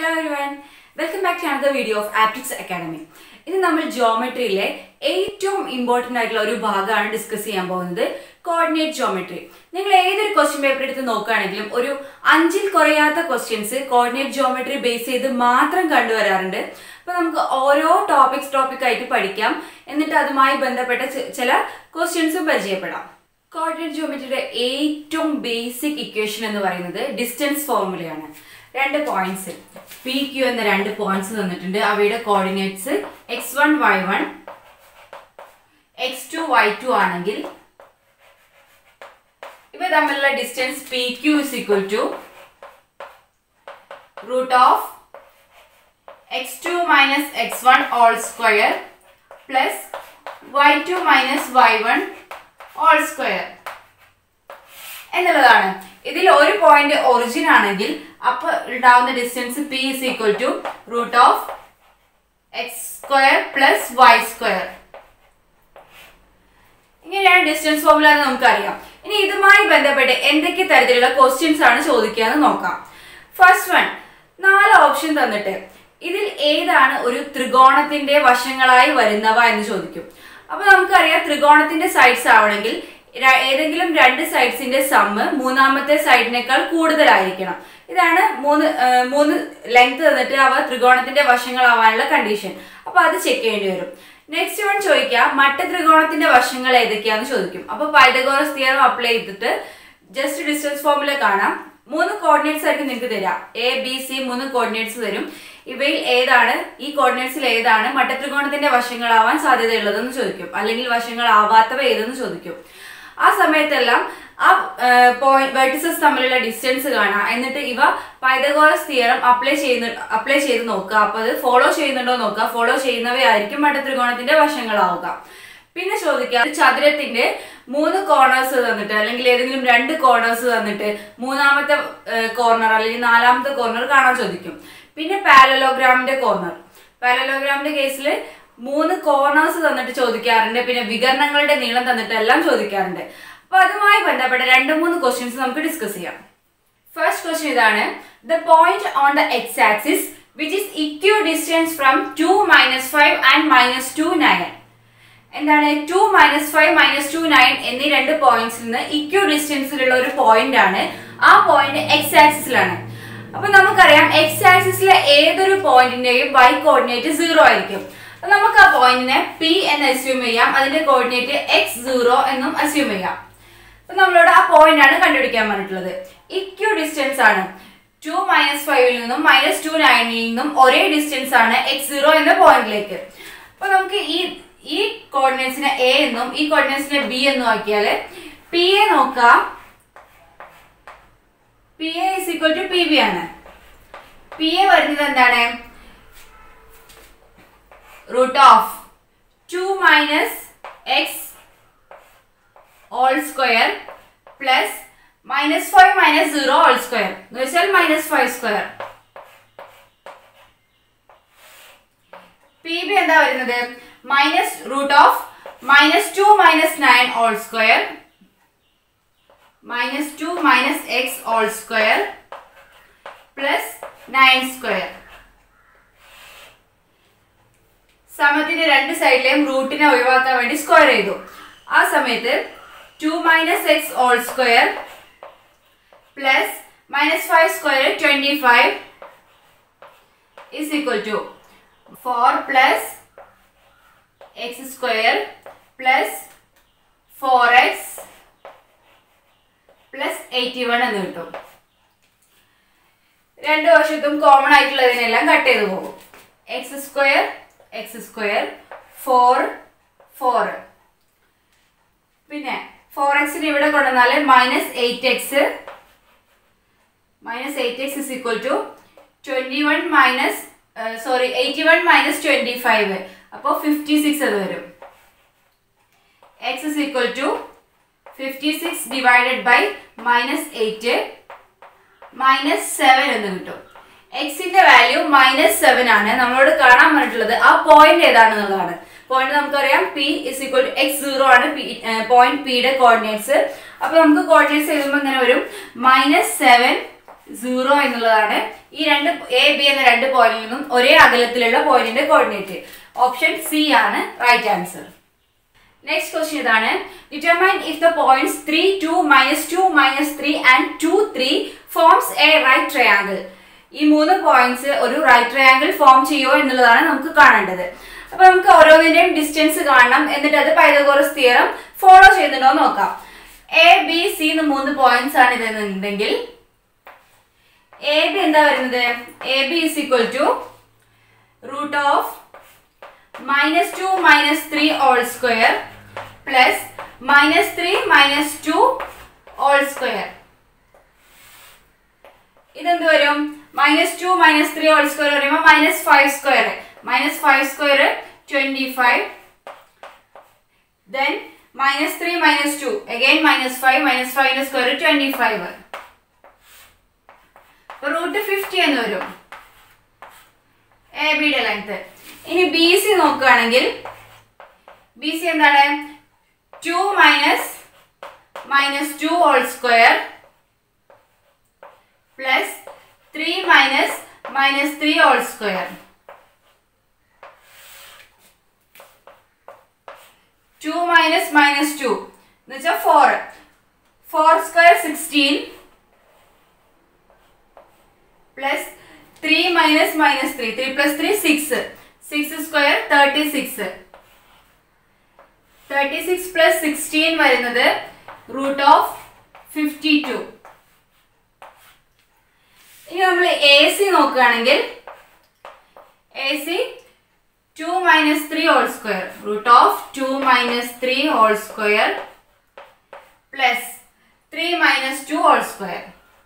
Hello everyone welcome back to another video of Aptics Academy ഇന്ന് നമ്മൾ ജോമെട്രിയിലെ ഏറ്റവും important ആയിട്ടുള്ള ഒരു ഭാഗമാണ് ഡിസ്കസ് ചെയ്യാൻ പോകുന്നത് കോർഡിനേറ്റ് ജോമെട്രി നിങ്ങൾ ഏതൊരു ക്വസ്റ്റ്യൻ പേപ്പർ എടുത്ത് നോക്കുകയാണെങ്കിലും ഒരു അഞ്ചിൽ കുറയാത്ത ക്വസ്റ്റ്യൻസ് കോർഡിനേറ്റ് ജോമെട്രി ബേസ് ചെയ്ത് മാത്രം കണ്ടുവരാറുണ്ട് അപ്പോൾ നമുക്ക് ഓരോ ടോപ്പിക്സ് ടോപ്പിക് ആയിട്ട് പഠിക്കാം എന്നിട്ട് അതുമായി ബന്ധപ്പെട്ട ചെ- ചില ക്വസ്റ്റ്യൻസും പരിചയപ്പെടാം കോർഡിനേറ്റ് ജോമെട്രിയുടെ ഏറ്റവും ബേസിക് ഇക്വേഷൻ എന്ന് പറയുന്നത് ഡിസ്റ്റൻസ് ഫോർമുലയാണ് രണ്ട് പോയിന്റ്സ് പി ക്യു എന്ന രണ്ട് പോയിന്റ്സ് തന്നിട്ടുണ്ട് അവയുടെ coordinates x one y one x two y two ആണെങ്കിൽ ഇവ തമ്മിലുള്ള distance P Q is equal to root of x two minus x one whole square plus y two minus y one whole square എന്നുള്ളതാണ് ഇതിൽ ഒരു point origin ആണെങ്കിൽ അപ്പൊ ഉണ്ടാവുന്ന distance P is equal to root of x square plus y square ഇങ്ങനെയാണ് distance formula എന്ന് നമുക്കറിയാം ഇനി ഇതുമായി ബന്ധപ്പെട്ട് എന്തൊക്കെ തരത്തിലുള്ള ക്വസ്റ്റ്യൻസ് ആണ് ചോദിക്കാന്ന് നോക്കാം ഫസ്റ്റ് വൺ നാല് ഓപ്ഷൻ തന്നിട്ട് ഇതിൽ ഏതാണ് ഒരു ത്രികോണത്തിന്റെ വശങ്ങളായി വരുന്നവ എന്ന് ചോദിക്കും അപ്പൊ നമുക്കറിയാം ത്രികോണത്തിന്റെ സൈഡ്സ് ആവണമെങ്കിൽ ര- ഏതെങ്കിലും രണ്ട് സൈഡ്സിന്റെ സമ്മ് മൂന്നാമത്തെ സൈഡിനേക്കാൾ കൂടുതലായിരിക്കണം ഇതാണ് മൂന്ന് ആ, മൂന്ന് ലെങ്ത് തന്നിട്ട് അവ ത്രികോണത്തിന്റെ വശങ്ങളാവാനുള്ള കണ്ടീഷൻ അപ്പൊ അത് ചെക്ക് ചെയ്യേണ്ടി വരും നെക്സ്റ്റ് വൺ ചോദിക്കാം മട്ട ത്രികോണത്തിന്റെ വശങ്ങൾ ഏതൊക്കെയാന്ന് ചോദിക്കും അപ്പൊ പൈതഗോറസ് തിയറം അപ്ലൈ ചെയ്തിട്ട് ജസ്റ്റ് ഡിസ്റ്റൻസ് ഫോർമുല കാണാം മൂന്ന് കോർഡിനേറ്റ്സ് ആയിരിക്കും നിങ്ങൾക്ക് തരാം എ ബി സി മൂന്ന് കോർഡിനേറ്റ്സ് തരും ഇവയിൽ ഏതാണ് ഈ കോർഡിനേറ്റ്സിൽ ഏതാണ് മട്ടത്രികോണത്തിന്റെ വശങ്ങളാവാൻ സാധ്യതയുള്ളതെന്ന് ചോദിക്കും അല്ലെങ്കിൽ വശങ്ങളാവാത്തവ ഏതെന്ന് ചോദിക്കും ആ സമയത്തെല്ലാം ആ പോയിന്റ് വെർട്ടിസസ് തമ്മിലുള്ള ഡിസ്റ്റൻസ് കാണാം എന്നിട്ട് ഇവ പൈതഗോറസ് തിയറം അപ്ലൈ ചെയ്യുന്ന അപ്ലൈ ചെയ്ത് നോക്കുക അപ്പൊ അത് ഫോളോ ചെയ്യുന്നുണ്ടോ നോക്കുക ഫോളോ ചെയ്യുന്നവയായിരിക്കും മട്ടത്രികോണത്തിന്റെ വശങ്ങളാവുക പിന്നെ ചോദിക്കാം ഒരു ചതുരത്തിന്റെ മൂന്ന് കോർണേഴ്സ് തന്നിട്ട് അല്ലെങ്കിൽ ഏതെങ്കിലും രണ്ട് കോർണേഴ്സ് തന്നിട്ട് മൂന്നാമത്തെ കോർണർ അല്ലെങ്കിൽ നാലാമത്തെ കോർണർ കാണാൻ ചോദിക്കും പിന്നെ പാരലോഗ്രാമിന്റെ കോർണർ പാരലോഗ്രാമിന്റെ കേസിൽ മൂന്ന് കോർണേഴ്സ് തന്നിട്ട് ചോദിക്കാറുണ്ട് പിന്നെ വികരണങ്ങളുടെ നീളം തന്നിട്ട് എല്ലാം ചോദിക്കാറുണ്ട് അപ്പൊ അതുമായി ബന്ധപ്പെട്ട രണ്ട് മൂന്ന് ക്വസ്റ്റ്യൻസ് നമുക്ക് ഡിസ്കസ് ചെയ്യാം ഫസ്റ്റ് ക്വസ്റ്റ്യൻ ഇതാണ് the point on the x axis which is equidistant from two minus five and minus two nine എന്താണ് two minus five minus two nine എന്നീ രണ്ട് പോയിന്റ്സിൽ നിന്ന് ഇക്വ ഡിസ്റ്റൻസിലുള്ള ഒരു പോയിന്റ് ആണ് ആ പോയിന്റ് എക്സ് ആക്സിസിലാണ് അപ്പൊ നമുക്കറിയാം എക്സ് ആക്സിസിലെ ഏതൊരു പോയിന്റിന്റെയും വൈ കോർഡിനേറ്റ് സീറോ ആയിരിക്കും അപ്പൊ നമുക്ക് ആ പോയിന്റിനെ പി എന്ന് അസ്യൂം ചെയ്യാം അതിന്റെ കോർഡിനേറ്റ് എക്സ് സീറോ എന്നും അസ്യൂം ചെയ്യാം അപ്പൊ നമ്മളോട് ആ പോയിന്റ് ആണ് കണ്ടുപിടിക്കാൻ പറഞ്ഞിട്ടുള്ളത് ഇക്വ ഡിസ്റ്റൻസ് ആണ് ടു മൈനസ് ഫൈവിൽ നിന്നും മൈനസ് ടു നയനിൽ നിന്നും ഒരേ ഡിസ്റ്റൻസ് ആണ് എക്സ് സീറോ എന്ന പോയിന്റിലേക്ക് അപ്പൊ നമുക്ക് ഈ ഈ കോർഡിനേറ്റ്സിനെ എ എന്നും ഈ കോർഡിനേറ്റ്സിനെ ബി എന്നും ആക്കിയാല് പി എ നോക്കാം P A is equal to P B ആണ് പി എ വരുന്നത് എന്താണ് root of two minus x whole square plus minus five minus zero whole square എന്ന് വെച്ചാൽ minus five square P B എന്താ വരുന്നത് minus root of minus two minus nine whole square minus two minus x whole square plus nine square സമത്തിന്റെ രണ്ട് സൈഡിലെയും റൂട്ടിനെ ഒഴിവാക്കാൻ വേണ്ടി സ്ക്വയർ ചെയ്തു ആ സമയത്ത് two minus x whole square plus minus five square twenty five is equal to 4 plus x square plus 4x plus 81 എന്ന് കിട്ടും രണ്ട് വശത്തും കോമൺ ആയിട്ടുള്ളതിനെല്ലാം കട്ട് ചെയ്ത് പോകും x square x square four four പിന്നെ ഫോർ എക്സിന് ഇവിടെ കൊണ്ടുവന്നാൽ minus eight x minus eight x is equal to twenty one minus sorry eighty one minus twenty five അപ്പോൾ ഫിഫ്റ്റി സിക്സ് അത് വരും x is equal to fifty six divided by minus eight minus seven എന്ന് കിട്ടും എക്സിന്റെ value minus seven ആണ് നമ്മളോട് കാണാൻ പറഞ്ഞിട്ടുള്ളത് ആ പോയിന്റ് ഏതാണെന്നുള്ളതാണ് പോയിന്റ് നമുക്കറിയാം P is equal to x zero ആണ് പോയിന്റ് പിയുടെ കോർഡിനേറ്റ്സ് അപ്പൊ നമുക്ക് കോർഡിനേറ്റ്സ് എഴുതുമ്പോൾ ഇങ്ങനെ വരും മൈനസ് സെവൻ സീറോ എന്നുള്ളതാണ് ഈ രണ്ട് എ ബി എന്ന രണ്ട് പോയിന്റിൽ നിന്നും ഒരേ അകലത്തിലുള്ള പോയിന്റിന്റെ കോർഡിനേറ്റ് ഓപ്ഷൻ സി ആണ് റൈറ്റ് ആൻസർ നെക്സ്റ്റ് ക്വസ്റ്റ്യൻ ഇതാണ് determine if the points three two minus two minus three and two three forms a right triangle ഈ മൂന്ന് പോയിന്റ്സ് ഒരു റൈറ്റ് ട്രയാങ്കിൾ ഫോം ചെയ്യുമോ എന്നുള്ളതാണ് നമുക്ക് കാണേണ്ടത് അപ്പൊ നമുക്ക് ഓരോന്നിന്റെയും ഡിസ്റ്റൻസ് കാണണം എന്നിട്ട് അത് പൈതഗോറസ് തിയറം ഫോളോ ചെയ്യുന്നുണ്ടോ എന്ന് നോക്കാം എ ബി സി എന്ന് മൂന്ന് പോയിന്റ്സ് ആണ് ഇതെന്നുണ്ടെങ്കിൽ എ ബി എന്താ വരുന്നത് A B is equal to root of minus 2 minus 3 all square plus minus 3 minus 2 all square ഇതെന്ത് വരും minus two minus three whole square പറയുമ്പോൾ minus five square minus five square twenty five then minus three minus two again minus five minus ഫൈവിന്റെ square twenty five root fifty എന്ന് വരും A ബിയുടെ length ഇനി B C നോക്കുകയാണെങ്കിൽ B C എന്താണ് two minus minus two whole square plus three minus minus three whole square two minus minus two എന്ന് വെച്ചാൽ four four square sixteen plus three minus minus three three plus three six six square thirty six thirty six plus sixteen വരുന്നത് root of fifty two ഇനി നമ്മൾ A C നോക്കുകയാണെങ്കിൽ A C two minus three whole square root of two minus three whole square plus three minus two whole square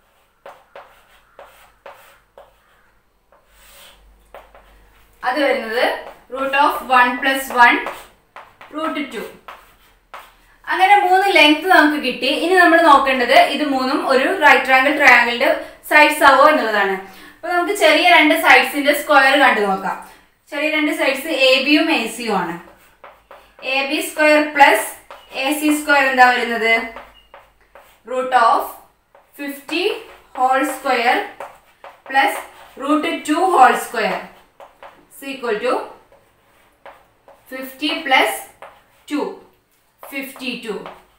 അത് വരുന്നത് root of one plus one root two അങ്ങനെ മൂന്ന് length നമുക്ക് കിട്ടി ഇനി നമ്മൾ നോക്കേണ്ടത് ഇത് മൂന്നും ഒരു റൈറ്റ് ട്രയാങ്കിൾ ട്രയാങ്കിളിന്റെ സൈഡ്സ് ആവോ എന്നുള്ളതാണ് അപ്പൊ നമുക്ക് ചെറിയ രണ്ട് സൈഡ്സിന്റെ സ്ക്വയർ കണ്ടു നോക്കാം ചെറിയ രണ്ട് സൈഡ്സ് എ ബിയും എ സിയും ആണ് A B square plus A C square എന്താ വരുന്നത് root of fifty whole square plus root two whole square is equal to 50 plus 2 52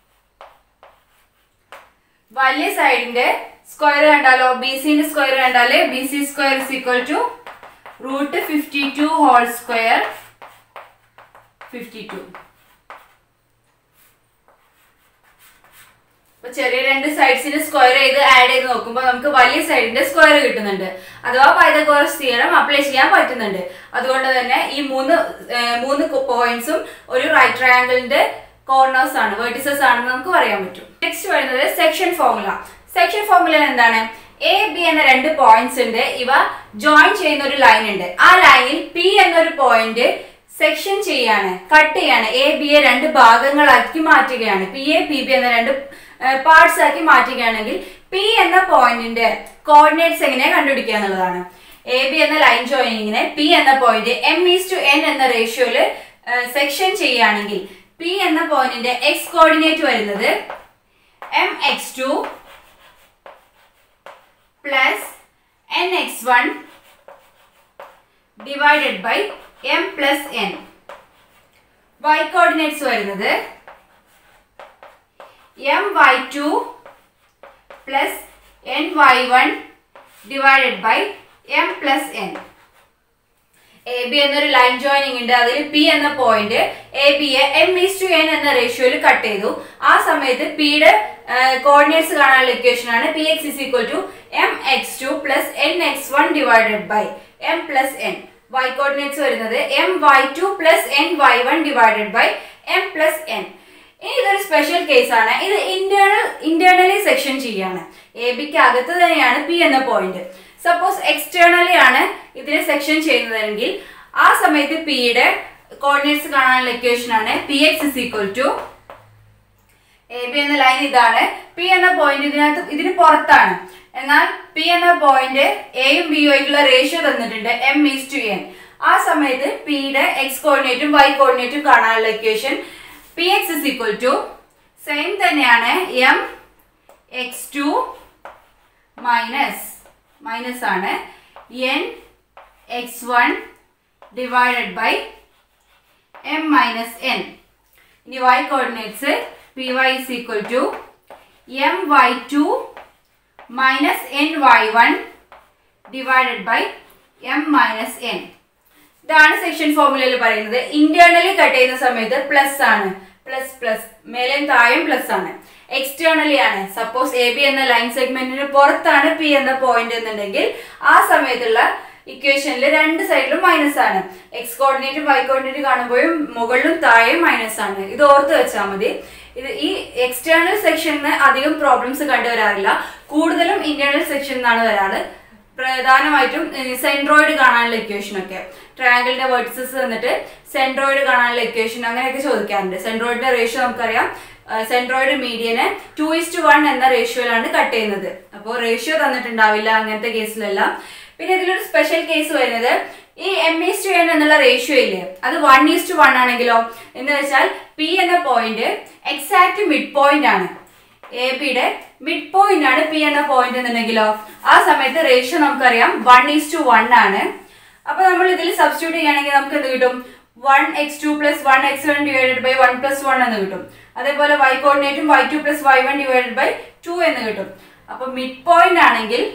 വലിയ സൈഡിന്റെ സ്ക്വയർ കണ്ടാലോ ബി സിന്റെ സ്ക്വയർ കണ്ടാല് B C square is equal to root fifty two whole square fifty two അപ്പൊ ചെറിയ രണ്ട് സൈഡ്സിന്റെ സ്ക്വയർ ചെയ്ത് add ചെയ്ത് നോക്കുമ്പോൾ നമുക്ക് വലിയ സൈഡിന്റെ സ്ക്വയർ കിട്ടുന്നുണ്ട് അഥവാ പൈതഗോറസ് തിയറം അപ്ലൈ ചെയ്യാൻ പറ്റുന്നുണ്ട് അതുകൊണ്ട് തന്നെ ഈ മൂന്ന് ഏർ മൂന്ന് പോയിന്റ്സും ഒരു റൈറ്റ് ട്രയാങ്കിളിന്റെ കോർണേഴ്സ് ആണ് വെർട്ടിസസ് ആണെന്ന് നമുക്ക് പറയാൻ പറ്റും നെക്സ്റ്റ് വരുന്നത് സെക്ഷൻ ഫോർമുല സെക്ഷൻ ഫോർമുല എന്താണ് എ ബി എന്ന രണ്ട് പോയിന്റ്സ് ഉണ്ട് ഇവ ജോയിൻ ചെയ്യുന്ന ഒരു ലൈൻ ഉണ്ട് ആ ലൈനിൽ പി എന്നൊരു പോയിന്റ് സെക്ഷൻ ചെയ്യാണ് കട്ട് ചെയ്യാണ് എ ബി എ രണ്ട് ഭാഗങ്ങളാക്കി മാറ്റുകയാണ് പി എ പി ബി എന്ന രണ്ട് പാർട്സ് ആക്കി മാറ്റുകയാണെങ്കിൽ പി എന്ന പോയിന്റിന്റെ കോർഡിനേറ്റ്സ് എങ്ങനെ കണ്ടുപിടിക്കുക എന്നുള്ളതാണ് എ ബി എന്ന ലൈൻ ജോയിനിങ്ങിനെ പി എന്ന point m is to n എന്ന റേഷ്യോയില് സെക്ഷൻ ചെയ്യുകയാണെങ്കിൽ പി എന്ന പോയിന്റിന്റെ എക്സ് കോർഡിനേറ്റ് വരുന്നത് m x two plus n x one divided by m plus n y coordinates വരുന്നത് m y two plus n y one divided by m plus n A B എന്നൊരു line joining ഉണ്ട് അതിൽ P എന്ന point A ബിയെ m is to n എന്ന റേഷ്യോയിൽ cut ചെയ്തു ആ സമയത്ത് പിയുടെ കോർഡിനേറ്റ്സ് കാണാനുള്ള ഇക്വേഷൻ ആണ് P x is equal to m x two plus n x one divided by m plus n y coordinates വരുന്നത് m y two plus n y one divided by m plus n ഇനി ഇതൊരു special case ആണ് ഇത് internal internally section ചെയ്യാണ് A ബിക്ക് അകത്ത് തന്നെയാണ് P എന്ന പോയിന്റ് സപ്പോസ് എക്സ്റ്റേണലി ആണ് ഇതിനെ സെക്ഷൻ ചെയ്യുന്നതെങ്കിൽ ആ സമയത്ത് പിയുടെ കോർഡിനേറ്റ്സ് കാണാനുള്ള ഇക്വേഷൻ ആണ് P x is equal to A B എന്ന ലൈൻ ഇതാണ് പി എന്ന പോയിന്റ് ഇതിനകത്ത് ഇതിന് പുറത്താണ് എന്നാൽ പി എന്ന പോയിന്റ് എയും ബിയും ആയിട്ടുള്ള റേഷ്യോ തന്നിട്ടുണ്ട് എം ഈസ് ടു എൻ ആ സമയത്ത് പിയുടെ എക്സ് കോർഡിനേറ്റും വൈ കോർഡിനേറ്റും കാണാനുള്ള equation P x is equal to same തന്നെയാണ് m x two minus minus ആണ് n x one divided by m minus n ഇനി y coordinates P y is equal to m y two minus n y one divided by m minus n ഇതാണ് section ഫോർമുലയിൽ പറയുന്നത് internally cut ചെയ്യുന്ന സമയത്ത് plus ആണ് plus plus മേലെയും താഴെയും plus ആണ് externally ആണ് സപ്പോസ് എ ബി എന്ന ലൈൻ സെഗ്മെന്റിന് പുറത്താണ് പി എന്ന പോയിന്റ് എന്നുണ്ടെങ്കിൽ ആ സമയത്തുള്ള ഇക്വേഷനിൽ രണ്ട് സൈഡിലും മൈനസ് ആണ് എക്സ് കോർഡിനേറ്റും വൈ കോർഡിനേറ്റ് കാണുമ്പോഴും മുകളിലും താഴെയും മൈനസ് ആണ് ഇത് ഓർത്ത് വെച്ചാൽ മതി ഇത് ഈ എക്സ്റ്റേണൽ സെക്ഷനിൽ അധികം പ്രോബ്ലംസ് കണ്ടുവരാറില്ല കൂടുതലും ഇന്റേണൽ സെക്ഷൻ നിന്നാണ് വരാറ് പ്രധാനമായിട്ടും സെൻട്രോയിഡ് കാണാനുള്ള ഇക്വേഷൻ ഒക്കെ ട്രയാങ്കിളിന്റെ വേർട്ടിസസ് വന്നിട്ട് സെൻട്രോയിഡ് കാണാനുള്ള ഇക്വേഷൻ അങ്ങനെയൊക്കെ ചോദിക്കാറുണ്ട് സെൻട്രോയിഡിന്റെ റേഷ്യോ നമുക്കറിയാം സെൻട്രോയിഡ് മീഡിയനെ ടു ഇസ്റ്റ് വൺ എന്ന റേഷ്യോയിലാണ് കട്ട് ചെയ്യുന്നത് അപ്പോൾ റേഷ്യോ തന്നിട്ടുണ്ടാവില്ല അങ്ങനത്തെ കേസിലെല്ലാം പിന്നെ ഇതിലൊരു സ്പെഷ്യൽ കേസ് വരുന്നത് ഈ എം ഈസ് ടു എൻ എന്നുള്ള റേഷ്യോ ഇല്ലേ അത് വൺ ഈസ് ടു വൺ ആണെങ്കിലോ എന്ന് വെച്ചാൽ പി എന്ന പോയിന്റ് എക്സാക്ട് മിഡ് പോയിന്റ് ആണ് എ ബിയുടെ മിഡ് പോയിന്റ് ആണ് പി എന്ന പോയിന്റ് എന്നുണ്ടെങ്കിലോ ആ സമയത്ത് റേഷ്യോ നമുക്കറിയാം വൺ ഈസ് ടു വൺ ആണ് അപ്പൊ നമ്മൾ ഇതിൽ സബ്സ്റ്റിറ്റ്യൂട്ട് ചെയ്യുകയാണെങ്കിൽ നമുക്ക് എന്ത് കിട്ടും one x two plus one x one divided by one plus one എന്ന് കിട്ടും അതേപോലെ വൈ കോർഡിനേറ്റും y two plus y one divided by two എന്ന് കിട്ടും അപ്പൊ മിഡ് പോയിന്റ് ആണെങ്കിൽ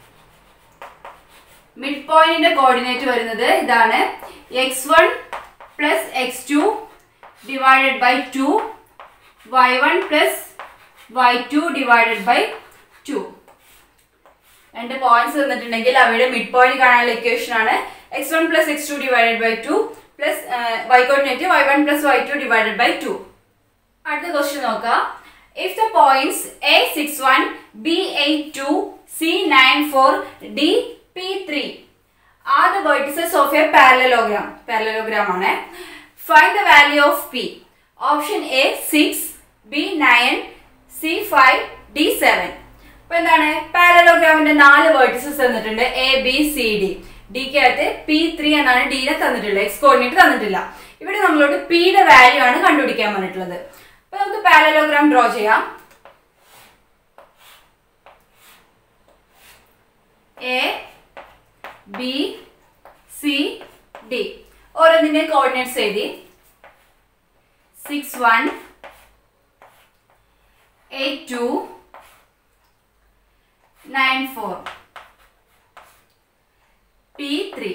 മിഡ് പോയിന്റിന്റെ കോർഡിനേറ്റ് വരുന്നത് ഇതാണ് x one plus x two divided by two y one plus y two divided by two രണ്ട് പോയിന്റ്സ് തന്നിട്ടുണ്ടെങ്കിൽ അവയുടെ മിഡ് പോയിന്റ് കാണാനുള്ള ഇക്വേഷൻ ആണ് x one plus x two divided by two plus y coordinate y one plus y two divided by two അടുത്ത question നോക്കാം if the points A six one B eight two C nine four D P three are the vertices of a parallelogram parallelogram ആണ് find the value of P option A six B nine C five D seven അപ്പൊ എന്താണ് പാരലോഗ്രാമിന്റെ നാല് vertices തന്നിട്ടുണ്ട് A B C D ഡിക്ക് അകത്ത് P three എന്നാണ് ഡിനെ തന്നിട്ടുള്ളത് X coordinate തന്നിട്ടില്ല ഇവിടെ നമ്മളോട് പിയുടെ വാല്യൂ ആണ് കണ്ടുപിടിക്കാൻ പറഞ്ഞിട്ടുള്ളത് അപ്പൊ നമുക്ക് പാരലോഗ്രാം ഡ്രോ ചെയ്യാം എ ബി സി ഡി ഓരോന്നിന്റെ കോർഡിനേറ്റ്സ് എഴുതി six one eight two nine four P three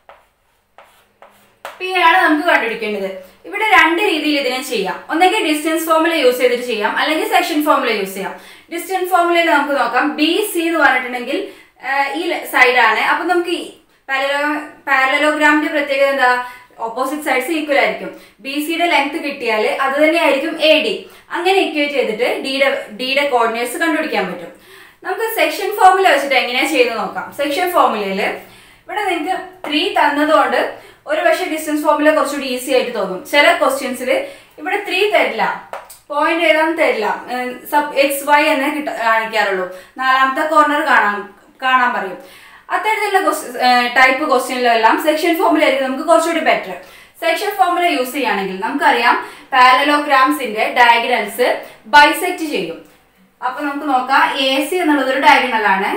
P ആണ് നമുക്ക് കണ്ടുപിടിക്കേണ്ടത് ഇവിടെ രണ്ട് രീതിയിൽ ഇതിനെ ചെയ്യാം ഒന്നെങ്കിൽ ഡിസ്റ്റൻസ് ഫോർമുല യൂസ് ചെയ്തിട്ട് ചെയ്യാം അല്ലെങ്കിൽ സെക്ഷൻ ഫോർമുല യൂസ് ചെയ്യാം ഡിസ്റ്റൻസ് ഫോർമുലയിൽ നമുക്ക് നോക്കാം ബി സി എന്ന് പറഞ്ഞിട്ടുണ്ടെങ്കിൽ ആ, ഈ സൈഡാണ് അപ്പൊ നമുക്ക് പാരലോഗ്രാമിന്റെ പ്രത്യേകത എന്താ ഓപ്പോസിറ്റ് സൈഡ്സ് ഈക്വൽ ആയിരിക്കും ബി സിയുടെ ലെങ്ത് കിട്ടിയാൽ അത് തന്നെയായിരിക്കും എ ഡി അങ്ങനെ ഇക്വേറ്റ് ചെയ്തിട്ട് ഡിയുടെ ഡിയുടെ കോർഡിനേറ്റ്സ് കണ്ടുപിടിക്കാൻ പറ്റും നമുക്ക് സെക്ഷൻ ഫോർമുല വെച്ചിട്ട് എങ്ങനെയാ ചെയ്ത് നോക്കാം സെക്ഷൻ ഫോർമുലയിൽ ഇവിടെ നിങ്ങൾക്ക് ത്രീ തന്നതുകൊണ്ട് ഒരു പക്ഷേ ഡിസ്റ്റൻസ് ഫോർമുല കുറച്ചുകൂടി ഈസി ആയിട്ട് തോന്നും ചില ക്വസ്റ്റ്യൻസിൽ ഇവിടെ ത്രീ തരില്ല പോയിന്റ് ഏതാന്ന് തരില്ല സബ് എക്സ് വൈ എന്നേ കിട്ട കാണിക്കാറുള്ളൂ നാലാമത്തെ കോർണർ കാണാൻ കാണാൻ പറയും അത്തരത്തിലുള്ള ടൈപ്പ് ക്വസ്റ്റ്യനിലെല്ലാം സെക്ഷൻ ഫോർമുല ആയിരിക്കും നമുക്ക് കുറച്ചുകൂടി ബെറ്റർ സെക്ഷൻ ഫോർമുല യൂസ് ചെയ്യുകയാണെങ്കിൽ നമുക്കറിയാം പാരലോഗ്രാംസിന്റെ ഡയഗണൽസ് ബൈസെക്ട് ചെയ്യും അപ്പൊ നമുക്ക് നോക്കാം എ സി എന്നുള്ളത് ഒരു ഡയഗണൽ ആണ്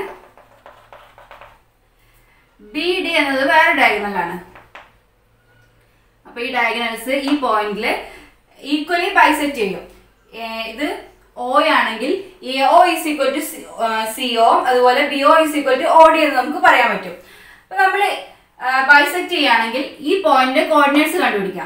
ബി ഡി എന്നത് വേറെ ഡയഗണൽ ആണ് അപ്പൊ ഈ ഡയഗണൽസ് ഈ പോയിന്റിൽ ഈക്വലി ബൈസെക്ട് ചെയ്യും ഏ, ഇത് ഒ ആണെങ്കിൽ A O is equal to C O അതുപോലെ B O is equal to O D എന്ന് നമുക്ക് പറയാൻ പറ്റും അപ്പൊ നമ്മൾ ബൈസെക്ട് ചെയ്യുകയാണെങ്കിൽ ഈ പോയിന്റ് കോർഡിനേറ്റ്സ് കണ്ടുപിടിക്കാം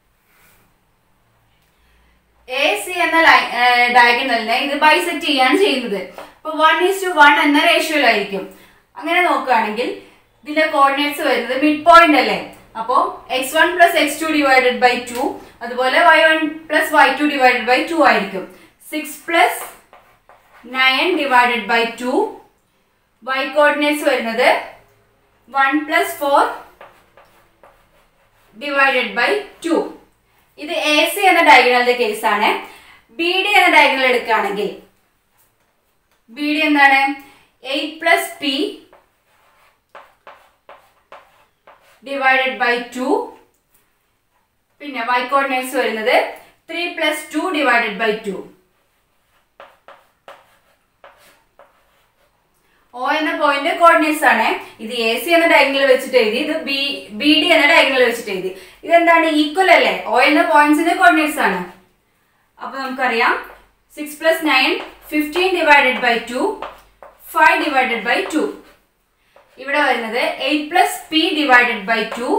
എ സി എന്ന ഡയഗണലിനെ ഇത് ബൈസെക്ട് ചെയ്യാണ് ചെയ്യുന്നത് അപ്പൊ വൺ ഈസ് ടു വൺ എന്ന റേഷ്യോയിലായിരിക്കും അങ്ങനെ നോക്കുകയാണെങ്കിൽ ഇതിന്റെ കോർഡിനേറ്റ്സ് വരുന്നത് മിഡ് പോയിന്റ് അല്ലേ അപ്പോൾ x one plus x two divided by two അതുപോലെ y one plus y two divided by two ആയിരിക്കും six plus nine divided by two y coordinates വരുന്നത് one plus four divided by two ഇത് A C എന്ന ഡയഗണലിന്റെ കേസാണ് B D എന്ന diagonal എടുക്കുകയാണെങ്കിൽ B D എന്താണ് eight plus P divided by two പിന്നെ വൈ കോർഡിനേറ്റ്സ് വരുന്നത് three plus two divided by two O എന്ന പോയിന്റ് കോർഡിനേറ്റ്സ് ആണ് ഇത് എ സി എന്ന ഡയഗണൽ വെച്ചിട്ട് എഴുതി ഇത് ബി ബി ഡി എന്ന ഡയഗണൽ വെച്ചിട്ട് എഴുതി ഇതെന്താണ് ഈക്വൽ അല്ലേ ഒ എന്ന പോയിന്റ്സിന്റെ കോർഡിനേറ്റ്സ് ആണ് അപ്പൊ നമുക്കറിയാം six plus nine fifteen divided by two five divided by two ഇവിടെ വരുന്നത് eight plus P divided by two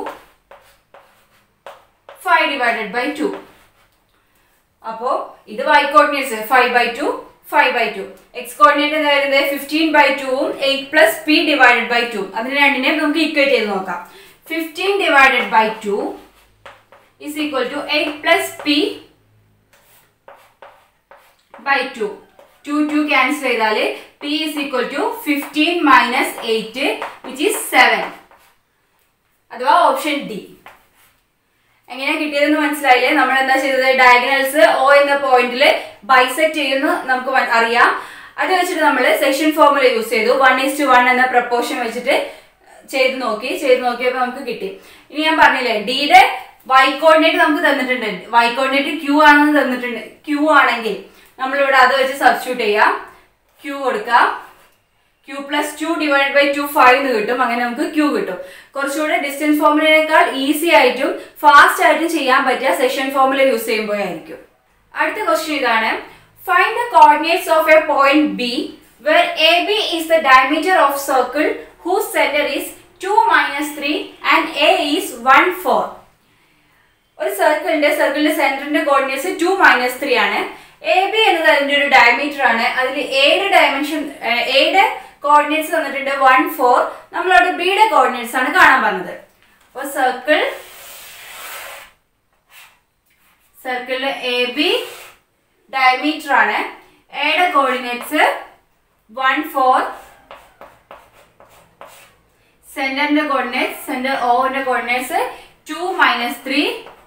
five divided by two അപ്പോ ഇത് y coordinates five by two five by two x coordinate എന്താ വരുന്നത് fifteen by ടുവും eight plus P divided by two അതിന് രണ്ടിനെ നമുക്ക് ഈക്വേറ്റ് ചെയ്ത് നോക്കാം fifteen divided by two is equal to 8 plus p by 2. 2 2 cancel ചെയ്താൽ p is equal to 15 minus 8 which is 7. അഥവാ ഓപ്ഷൻ ഡി എങ്ങനെ കിട്ടിയതെന്ന് മനസ്സിലായില്ലേ നമ്മൾ എന്താ ചെയ്തത് ഡയഗണൽസ് ഒ എന്ന പോയിന്റിൽ ബൈസെക്ട് ചെയ്യുന്നു നമുക്ക് മ- അറിയാം അത് വെച്ചിട്ട് നമ്മൾ സെക്ഷൻ ഫോർമുല യൂസ് ചെയ്തു വൺ ഈസ് ടു വൺ എന്ന പ്രപ്പോർഷൻ വെച്ചിട്ട് ചെയ്ത് നോക്കി ചെയ്ത് നോക്കിയപ്പോൾ നമുക്ക് കിട്ടി ഇനി ഞാൻ പറഞ്ഞില്ലേ ഡിയുടെ വൈ കോർഡിനേറ്റ് നമുക്ക് തന്നിട്ടുണ്ട് വൈ കോർഡിനേറ്റ് ക്യൂ ആണെന്ന് തന്നിട്ടുണ്ട് ക്യൂ ആണെങ്കിൽ നമ്മളിവിടെ അത് വെച്ച് സബ്സ്റ്റിറ്റ്യൂട്ട് ചെയ്യാം ക്യൂ കൊടുക്കാം Q plus two divide by two five എന്ന് കിട്ടും അങ്ങനെ നമുക്ക് ക്യൂ കിട്ടും കുറച്ചുകൂടെ ഡിസ്റ്റൻസ് ഫോർമുലയേക്കാൾ ഈസി ആയിട്ടും ഫാസ്റ്റ് ആയിട്ടും ചെയ്യാൻ പറ്റിയ സെഷൻ ഫോർമുല യൂസ് ചെയ്യുമ്പോഴായിരിക്കും അടുത്ത ക്വസ്റ്റ്യൻ ഇതാണ് find the coordinates of a point B where A B is the diameter of circle whose centre is two minus three and A is one four ഒരു സർക്കിളിന്റെ സർക്കിളിന്റെ സെന്ററിന്റെ coordinates two minus three ആണ് A B എന്നത് അതിന്റെ ഒരു diameter ആണ് അതിൽ എയുടെ ഡയമെൻഷൻ എയുടെ കോർഡിനേറ്റ്സ് തന്നിട്ടുണ്ട് വൺ ഫോർ നമ്മളവിടെ ബിയുടെ കോർഡിനേറ്റ്സ് ആണ് കാണാൻ പറഞ്ഞത് അപ്പോൾ സർക്കിൾ സർക്കിളിൽ എ ബി ഡയമീറ്റർ ആണ് എയുടെ കോർഡിനേറ്റ്സ് വൺ ഫോർ സെന്ററിന്റെ കോർഡിനേറ്റ്സ് സെന്റർ ഓന്റെ കോർഡിനേറ്റ്സ് ടു മൈനസ് ത്രീ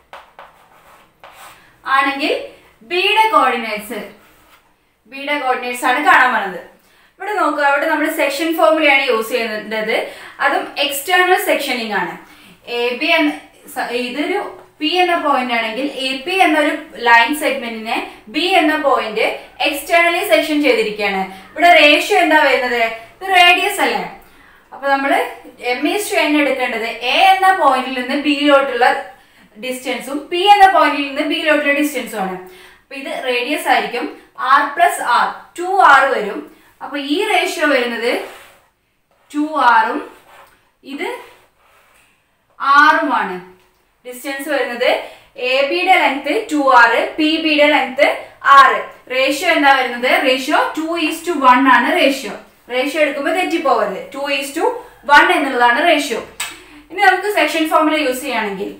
ആണെങ്കിൽ ബിയുടെ കോർഡിനേറ്റ്സ് ബിയുടെ കോർഡിനേറ്റ്സ് ആണ് കാണാൻ പറഞ്ഞത് ഇവിടെ നോക്കുക അവിടെ നമ്മൾ സെക്ഷൻ ഫോർമുലയാണ് യൂസ് ചെയ്യുന്നത് അതും എക്സ്റ്റേണൽ സെക്ഷനിങ് ആണ് എ ബി എന്ന സ- ഇതൊരു പി എന്ന പോയിന്റ് ആണെങ്കിൽ എ പി എന്നൊരു ലൈൻ സെഗ്മെന്റിനെ ബി എന്ന പോയിന്റ് എക്സ്റ്റേണലി സെക്ഷൻ ചെയ്തിരിക്കുകയാണ് ഇവിടെ റേഷ്യോ എന്താ വരുന്നത് ഇത് റേഡിയസ് അല്ലേ അപ്പൊ നമ്മൾ എം ഈസ് ടു എൻ എടുക്കേണ്ടത് എ എന്ന പോയിന്റിൽ നിന്ന് ബിയിലോട്ടുള്ള ഡിസ്റ്റൻസും പി എന്ന പോയിന്റിൽ നിന്ന് ബിയിലോട്ടുള്ള ഡിസ്റ്റൻസും ആണ് അപ്പൊ ഇത് റേഡിയസ് ആയിരിക്കും r plus r two r വരും അപ്പൊ ഈ റേഷ്യോ വരുന്നത് ടു ആറും ഇത് ആറുമാണ് ഡിസ്റ്റൻസ് വരുന്നത് എ ബിയുടെ ലെങ്ത് ടു ആറ് പി ബിയുടെ ലെങ്ത് ആറ് റേഷ്യോ എന്താ വരുന്നത് ratio two is to one ആണ് റേഷ്യോ റേഷ്യോ എടുക്കുമ്പോൾ തെറ്റിപ്പോവരുത് ടു ഈസ് ടു വൺ എന്നുള്ളതാണ് റേഷ്യോ ഇനി നമുക്ക് സെക്ഷൻ ഫോർമുല യൂസ് ചെയ്യുകയാണെങ്കിൽ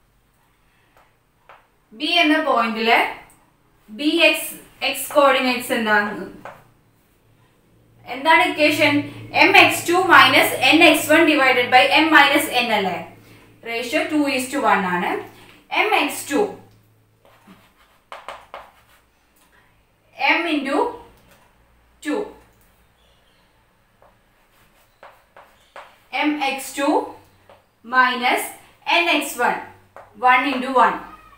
ബി എന്ന പോയിന്റില് ബി എക്സ് എക്സ് കോർഡിനേറ്റ്സ് എന്താണ് എന്താണ് equation m x two minus n x one divided by m minus n അല്ലേ ratio two is to one ആണ് m x two m into two m x two minus n x one one into one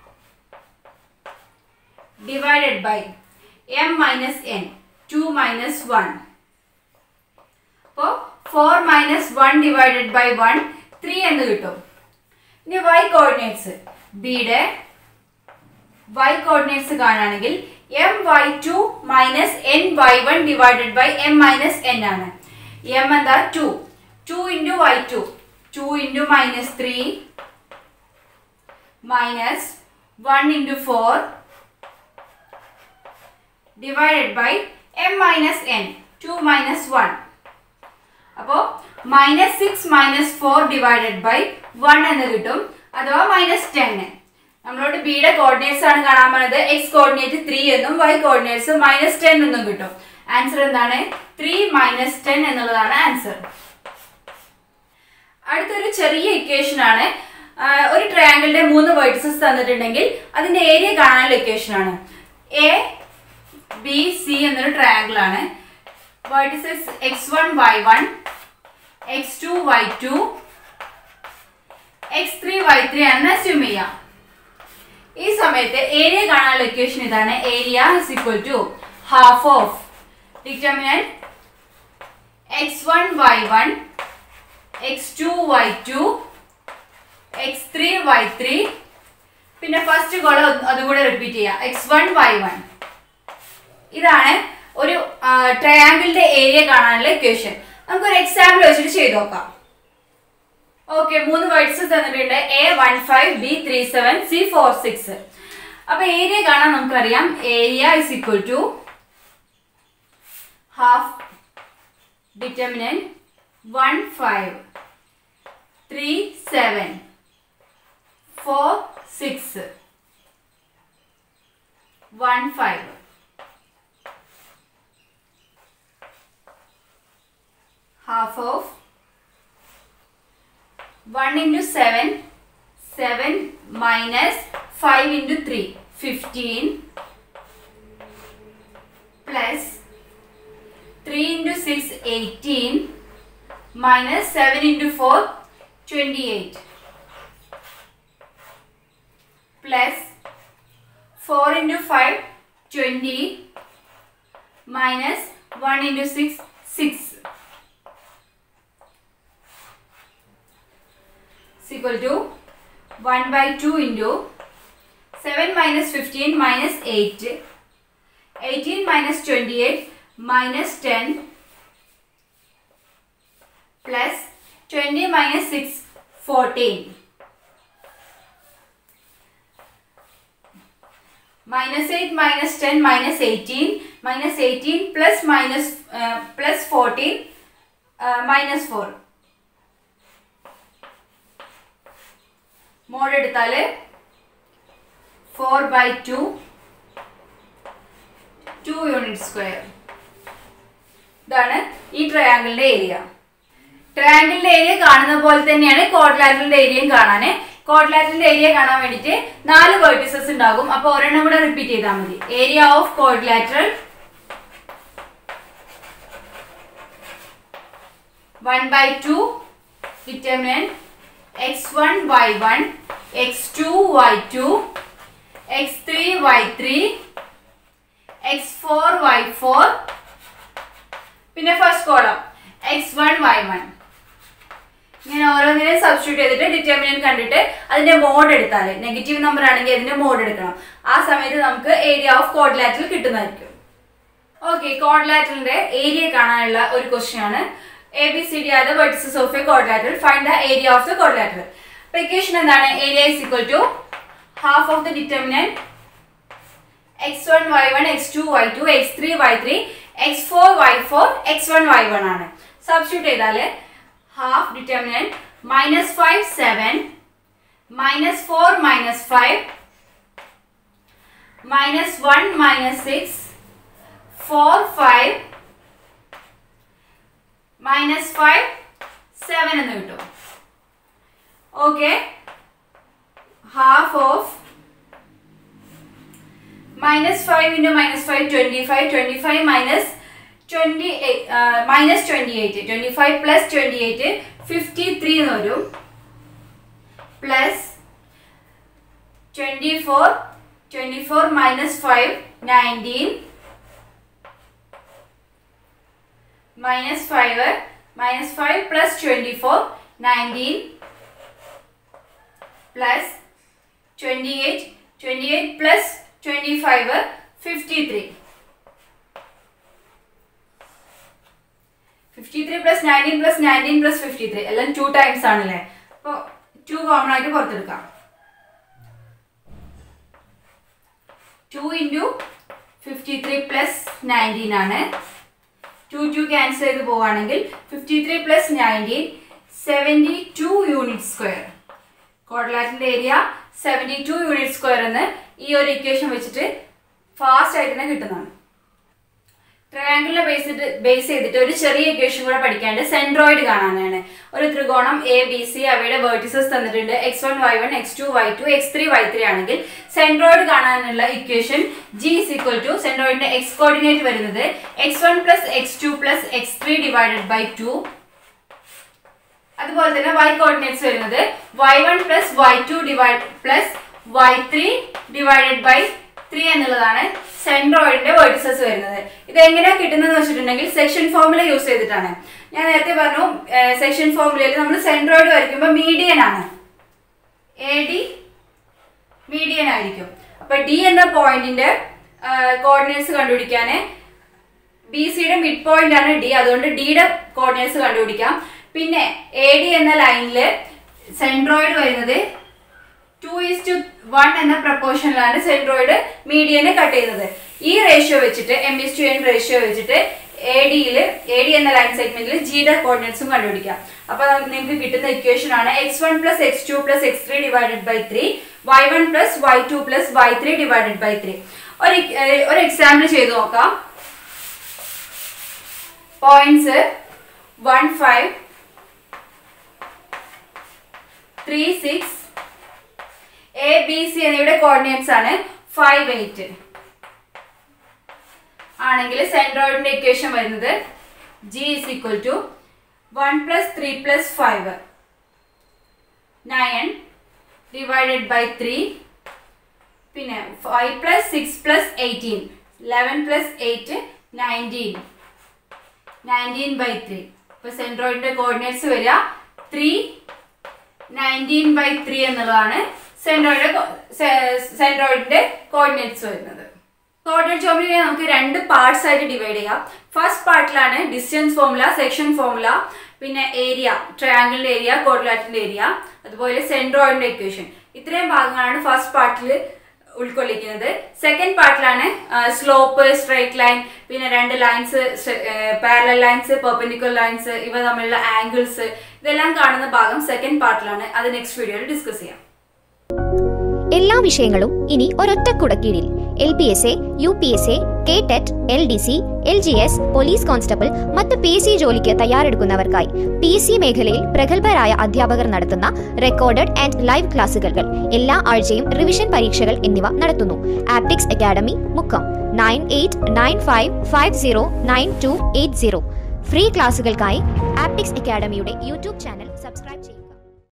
divided by m minus n two minus one അപ്പോൾ four minus one divided by one three എന്ന് കിട്ടും ഇനി y coordinates ബിയുടെ y coordinates കാണുകയാണെങ്കിൽ m y two minus n y one divided by m minus n ആണ് m എന്താ to two into y two two into minus three minus one into four divided by m minus n two minus one അപ്പോൾ minus six minus four divided by one എന്ന് കിട്ടും അഥവാ minus ten നമ്മളോട് ബിയുടെ coordinates ആണ് കാണാൻ പറഞ്ഞത് x coordinate three എന്നും വൈ കോർഡിനേറ്റ്സ് മൈനസ് ടെൻ എന്നും കിട്ടും ആൻസർ എന്താണ് ത്രീ മൈനസ് ടെൻ എന്നുള്ളതാണ് ആൻസർ അടുത്തൊരു ചെറിയ ഇക്വേഷൻ ആണ് ആ, ഒരു ട്രയാങ്കിളിന്റെ മൂന്ന് വേർട്ടിസസ് തന്നിട്ടുണ്ടെങ്കിൽ അതിന്റെ ഏരിയ കാണാനുള്ള ഇക്വേഷൻ ആണ് എ ബി സി എന്നൊരു ട്രയാങ്കിൾ ആണ് vertices x one y one x two y two x three y three ആണെന്ന് അസ്യൂം ചെയ്യാം ഈ സമയത്ത് ഏരിയ കാണാനുള്ള ഇക്വേഷൻ ഇതാണ് area is equal to half of determinant x one y one x two y two x three y three പിന്നെ first column അതുകൂടെ repeat ചെയ്യാം x one y one ഇതാണ് ഒരു ട്രയാങ്കിളിന്റെ ഏരിയ കാണാനുള്ള ഇക്വേഷൻ നമുക്കൊരു എക്സാമ്പിൾ വെച്ചിട്ട് ചെയ്ത് നോക്കാം ഓക്കെ മൂന്ന് വേർഡ്സ് തന്നിട്ടുണ്ട് A one five B three seven C four six അപ്പൊ ഏരിയ കാണാൻ നമുക്കറിയാം area is equal to half determinant one five three seven four six one five half of 1 into 7 7 minus 5 into 3 15 plus 3 into 6 18 minus 7 into 4 28 plus 4 into 5 20 minus 1 into 6 6 is equal to 1 by 2 into 7 minus 15 minus 8 18 minus 28 minus 10 plus 20 minus 6 14 minus 8 minus 10 minus 18 minus 18 plus minus uh, plus 14 uh, minus 4 mod എടുത്താൽ four by two two unit square ഇതാണ് ഈ ട്രയാങ്കിളിന്റെ area ട്രയാങ്കിളിന്റെ area കാണുന്ന പോലെ തന്നെയാണ് കോഡ്ലാറ്ററിന്റെ ഏരിയയും കാണാൻ കോഡ്ലാറ്ററിന്റെ ഏരിയ കാണാൻ വേണ്ടിയിട്ട് നാല് വേർട്ടിസസ് ഉണ്ടാകും അപ്പൊ ഒരെണ്ണം കൂടെ റിപ്പീറ്റ് ചെയ്താൽ മതി area of quadrilateral one by two determinant x1 y1 x2 y2 x3 y3 x4 y4 പിന്നെ ഫസ്റ്റ് കോളം x1 y1 ഇങ്ങനെ ഓരോന്നിനെ സബ്സ്റ്റിറ്റ്യൂട്ട് ചെയ്തിട്ട് ഡിറ്റർമിനന്റ് കണ്ടിട്ട് അതിന്റെ മോഡ് എടുത്താൽ നെഗറ്റീവ് നമ്പർ ആണെങ്കിൽ അതിന്റെ മോഡ് എടുക്കണം ആ സമയത്ത് നമുക്ക് ഏരിയ ഓഫ് കോഡ്ലാറ്റൽ കിട്ടുന്നതായിരിക്കും ഓക്കെ കോഡ്ലാറ്റലിന്റെ ഏരിയ കാണാനുള്ള ഒരു ക്വസ്റ്റ്യൻ ആണ് A B C D are the vertices of a quadrilateral find the area of the quadrilateral അപ്പൊ ഇക്വേഷൻ എന്താണ് area is equal to half of the determinant x one y one x two y two x three y three x four y four x one y one ആണ് substitute ചെയ്താൽ half determinant minus five seven minus four minus five minus one minus six four five minus five seven എന്ന് കിട്ടും okay half of minus five into minus five twenty five twenty five minus twenty minus twenty eight twenty five plus twenty eight fifty three എന്ന് വരും plus twenty four twenty four minus five nineteen minus 5 minus 5 plus 24 19 plus 28 28 plus 25 53 53 plus 19 plus 19 plus 53 എല്ലാം two times ആണല്ലേ അപ്പോൾ two common ആയിട്ട് പുറത്തെടുക്കാം two into fifty three plus nineteen ആണ് two two cancel ചെയ്ത് പോവുകയാണെങ്കിൽ fifty three plus nineteen seventy two unit square കോഡലാറ്റിൻ്റെ area seventy two unit square എന്ന് ഈ ഒരു ഇക്വേഷൻ വെച്ചിട്ട് ഫാസ്റ്റ് ആയിട്ട് തന്നെ കിട്ടുന്നതാണ് ട്രയാങ്കിളിനെ ബേസ് ചെയ്തിട്ട് ബേസ് ചെയ്തിട്ട് ഒരു ചെറിയ ഇക്വേഷൻ കൂടെ പഠിക്കാണ്ട് സെൻട്രോയിഡ് കാണാനാണ് ഒരു ത്രികോണം എ ബി സി അവയുടെ വേർട്ടിസസ് തന്നിട്ടുണ്ട് x one y one x two y two x three y three ആണെങ്കിൽ സെൻട്രോയിഡ് കാണാനുള്ള equation G is equal to സെൻട്രോയിഡിന്റെ എക്സ് കോർഡിനേറ്റ് വരുന്നത് x one plus x two plus x three divided by two അതുപോലെ തന്നെ y coordinates വരുന്നത് y one plus y two divide plus y three divided by three എന്നുള്ളതാണ് സെൻട്രോയിഡിന്റെ vertices വരുന്നത് ഇത് എങ്ങനെയാ കിട്ടുന്നത് വെച്ചിട്ടുണ്ടെങ്കിൽ സെക്ഷൻ ഫോർമുല യൂസ് ചെയ്തിട്ടാണ് ഞാൻ നേരത്തെ പറഞ്ഞു സെക്ഷൻ ഫോർമുലയിൽ നമ്മൾ സെൻട്രോയിഡ് വരയ്ക്കുമ്പോൾ മീഡിയൻ ആണ് എ ഡി മീഡിയൻ ആയിരിക്കും അപ്പൊ ഡി എന്ന പോയിന്റിന്റെ കോർഡിനേറ്റ്സ് കണ്ടുപിടിക്കാൻ ബി സിയുടെ മിഡ് പോയിന്റ് ആണ് ഡി അതുകൊണ്ട് ഡിയുടെ കോർഡിനേറ്റ്സ് കണ്ടുപിടിക്കാം പിന്നെ എ ഡി എന്ന ലൈനിൽ സെൻട്രോയിഡ് വരുന്നത് ടു ഈസ് ടു വൺ എന്ന പ്രപ്പോർഷനിലാണ് സെൻട്രോയിഡ് മീഡിയനെ കട്ട് ചെയ്യുന്നത് ഈ റേഷ്യോ വെച്ചിട്ട് M is to N ratio വെച്ചിട്ട് എ ഡിയിൽ എ ഡി എന്ന ലൈൻ സെഗ്മെന്റിൽ ജിയുടെ കോർഡിനേറ്റ്സും കണ്ടുപിടിക്കാം അപ്പൊ നിങ്ങൾക്ക് കിട്ടുന്ന ഇക്വേഷൻ ആണ് x one plus x two plus x three divided by three y one plus y two plus y three divided by three ഒരു ഏർ ഒരു എക്സാമ്പിൾ ചെയ്ത് നോക്കാം points one five three six A B C എന്നിവയുടെ coordinates ആണ് five eight ആണെങ്കിൽ സെൻട്രോയിഡിന്റെ equation വരുന്നത് G is equal to one plus three plus five nine divided by three പിന്നെ five plus six plus eighteen eleven plus eight nineteen nineteen by three ഇപ്പൊ സെൻട്രോയിഡിന്റെ coordinates വരിക three nineteen by three എന്നുള്ളതാണ് സെൻട്രോയിഡിന്റെ സെൻട്രോയിഡിന്റെ coordinates വരുന്നത് coordinate ജോമെട്രിയെ നമുക്ക് രണ്ട് parts ആയിട്ട് ഡിവൈഡ് ചെയ്യാം ഫസ്റ്റ് പാർട്ടിലാണ് ഡിസ്റ്റൻസ് ഫോർമുല സെക്ഷൻ ഫോർമുല പിന്നെ ഏരിയ ട്രയാങ്കിളിന്റെ ഏരിയ കോർഡിലാറ്റിന്റെ ഏരിയ അതുപോലെ സെൻട്രോയിഡിന്റെ ഇക്വേഷൻ ഇത്രയും ഭാഗങ്ങളാണ് ഫസ്റ്റ് പാർട്ടിൽ ഉൾക്കൊള്ളിക്കുന്നത് സെക്കൻഡ് പാർട്ടിലാണ് സ്ലോപ്പ് സ്ട്രൈറ്റ് ലൈൻ പിന്നെ രണ്ട് lines parallel lines perpendicular lines ഇവ തമ്മിലുള്ള ആംഗിൾസ് ഇതെല്ലാം കാണുന്ന ഭാഗം സെക്കൻഡ് പാർട്ടിലാണ് അത് നെക്സ്റ്റ് വീഡിയോയിൽ ഡിസ്കസ് ചെയ്യാം എല്ലാ വിഷയങ്ങളും ഇനി ഒരൊറ്റ കുടക്കീഴിൽ L P S A U P S A K TET L D C L G S police constable മറ്റ് പി സി ജോലിക്ക് തയ്യാറെടുക്കുന്നവർക്കായി പി സി മേഖലയിൽ പ്രഗത്ഭരായ അധ്യാപകർ നടത്തുന്ന റെക്കോർഡഡ് ആൻഡ് ലൈവ് ക്ലാസുകൾ എല്ലാ ആഴ്ചയും റിവിഷൻ പരീക്ഷകൾ എന്നിവ നടത്തുന്നു Aptics Academy Mukkam nine eight nine five five zero nine two eight zero free ക്ലാസുകൾക്കായി ആപ്റ്റിക്സ് അക്കാഡമിയുടെ യൂട്യൂബ് ചാനൽ സബ്സ്ക്രൈബ് ചെയ്യുക